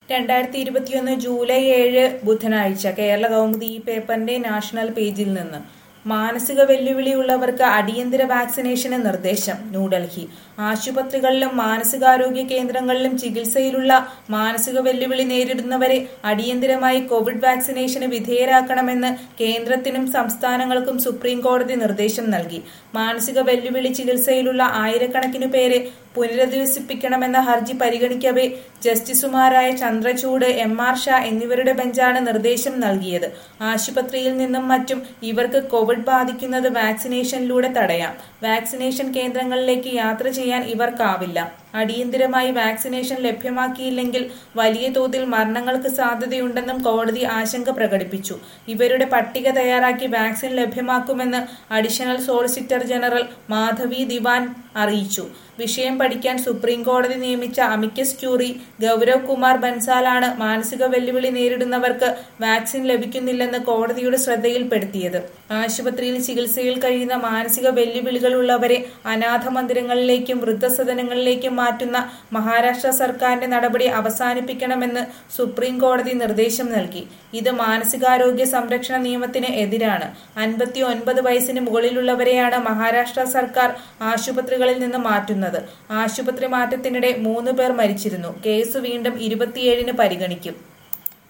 രണ്ടായിരത്തി ഇരുപത്തിയൊന്ന് ജൂലൈ ഏഴ് ബുധനാഴ്ച കേരള കൗമുദി ഈ പേപ്പറിന്റെ നാഷണൽ പേജിൽ നിന്ന് മാനസിക വെല്ലുവിളിയുള്ളവർക്ക് അടിയന്തര വാക്സിനേഷന് നിർദ്ദേശം ന്യൂഡൽഹി ആശുപത്രികളിലും മാനസികാരോഗ്യ കേന്ദ്രങ്ങളിലും ചികിത്സയിലുള്ള മാനസിക വെല്ലുവിളി നേരിടുന്നവരെ അടിയന്തരമായി കോവിഡ് വാക്സിനേഷന് വിധേയരാക്കണമെന്ന് കേന്ദ്രത്തിനും സംസ്ഥാനങ്ങൾക്കും സുപ്രീം കോടതി നിർദ്ദേശം നൽകി മാനസിക വെല്ലുവിളി ചികിത്സയിലുള്ള ആയിരക്കണക്കിനു പേരെ പുനരധിവസിപ്പിക്കണമെന്ന ഹർജി പരിഗണിക്കവേ ജസ്റ്റിസുമാരായ ചന്ദ്രചൂഡ് എം ആർ ഷാ എന്നിവരുടെ ബെഞ്ചാണ് നിർദ്ദേശം നൽകിയത് ആശുപത്രിയിൽ നിന്നും മറ്റും ഇവർക്ക് കോവിഡ് ബാധിക്കുന്നത് വാക്സിനേഷനിലൂടെ തടയാം വാക്സിനേഷൻ കേന്ദ്രങ്ങളിലേക്ക് യാത്ര ചെയ്യാൻ ഇവർക്കാവില്ല അടിയന്തരമായി വാക്സിനേഷൻ ലഭ്യമാക്കിയില്ലെങ്കിൽ വലിയ തോതിൽ മരണങ്ങൾക്ക് സാധ്യതയുണ്ടെന്നും കോടതി ആശങ്ക പ്രകടിപ്പിച്ചു ഇവരുടെ പട്ടിക തയ്യാറാക്കി വാക്സിൻ ലഭ്യമാക്കുമെന്ന് additional solicitor general Madhavi Diwan അറിയിച്ചു വിഷയം പഠിക്കാൻ സുപ്രീം കോടതി നിയമിച്ച അമിക്കസ് ക്യൂറി ഗൗരവ് കുമാർ ബൻസാലാണ് മാനസിക വെല്ലുവിളി നേരിടുന്നവർക്ക് വാക്സിൻ ലഭിക്കുന്നില്ലെന്ന് കോടതിയുടെ ശ്രദ്ധയിൽപ്പെടുത്തിയത് ആശുപത്രിയിൽ ചികിത്സയിൽ കഴിയുന്ന മാനസിക വെല്ലുവിളികളുള്ളവരെ അനാഥ മന്ദിരങ്ങളിലേക്കും വൃദ്ധസദനങ്ങളിലേക്കും മാറ്റുന്ന മഹാരാഷ്ട്ര സർക്കാരിന്റെ നടപടി അവസാനിപ്പിക്കണമെന്ന് സുപ്രീം കോടതി നിർദ്ദേശം നൽകി ഇത് മാനസികാരോഗ്യ സംരക്ഷണ നിയമത്തിന് എതിരാണ് അൻപത്തി ഒൻപത് വയസ്സിന് മുകളിലുള്ളവരെയാണ് മഹാരാഷ്ട്ര സർക്കാർ ആശുപത്രികളിൽ നിന്ന് മാറ്റുന്നത് ആശുപത്രി മാറ്റത്തിനിടെ മൂന്ന് പേർ മരിച്ചിരുന്നു കേസ് വീണ്ടും ഇരുപത്തിയേഴിന് പരിഗണിക്കും